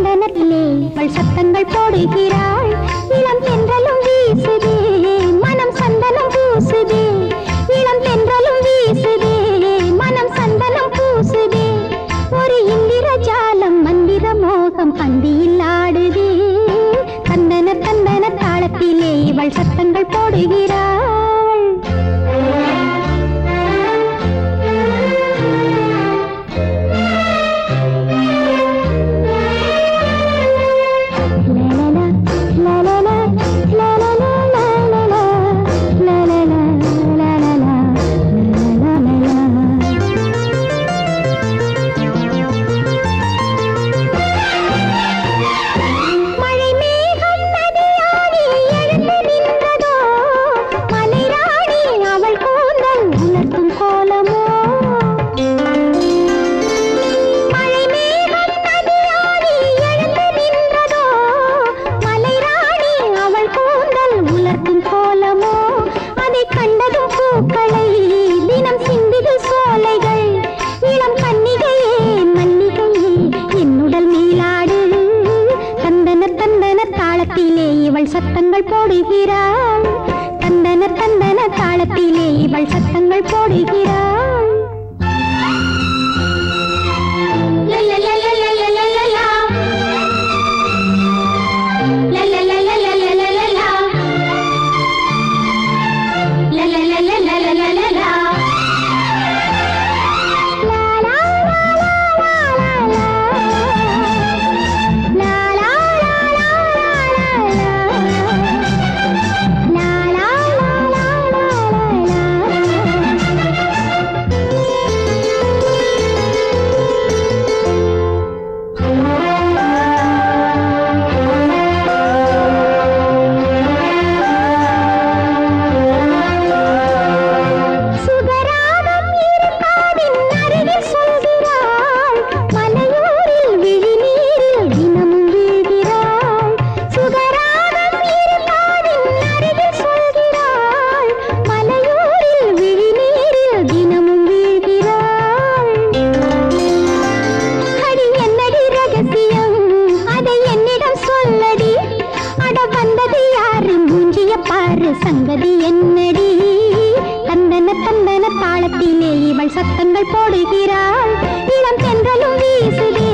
சந்தனத்திலே இவள் சத்தங்கள் போடுகிறாள் இளம் தென்றலும் வீசுதே மனம் சந்தனம் பூசுதே இளம் தென்றலும் வீசுதே மனம் சந்தனம் பூசுதே ஒரு இந்திர ஜாலம் மந்திர மோகம் பந்தியில் ஆடுதே தந்தன தந்தன தாளத்திலே இவள் சத்தங்கள் போடுகிறாள் மழை மேகம் நதியாடி எழுந்து நின்றதோ மலைராணி அவள் கூந்தல் உலர்த்தும் கோலமோ மழை மேகம் நதியாடி எழுந்து நின்றதோ மலைராணி அவள் கூந்தல் உலர்த்தும் கோலமோ அதை கண்டதும் பூக்களை தினம் சிந்திது சோலைகள் இளம் கன்னிகையே மல்லிகையே என்னுடல் மேலாடு தந்தன தந்தன தாளத்திலே இவள் சத்தங்கள் போடுகிறாள் தந்தன தந்தன தாளத்திலே இவள் சத்தங்கள் போடுகிறாள் லலலலலலலலலா. லலலலலலலலலா. லலலலலலலலலா. லா, லா, லா, லா, லா, லா. லா, லா, லா, லா, லா, லா, லா. லா, லா, லா, லா, லா, லா. சுகராகம் இருக்காதின் அருகில் சொல்கிறாள் மலையூரில் விழிநீரில் தினமும் வீழ்கிறாள் சுகராகம் இருக்காதின் அருகில் சொல்கிறாள் மலையூரில் விழிநீரில் தினமும் வீழ்கிறாள் அடி என்னடி ரகசியம் அதை என்னிடம் சொல்லடி அட வந்தது யாரு மூஞ்சிய பாரு சங்கதி என்னடி தந்தன தந்தன தாளத்திலே இவள் சத்தங்கள் போடுகிறாள் இளம் தென்றலும் வீசுதே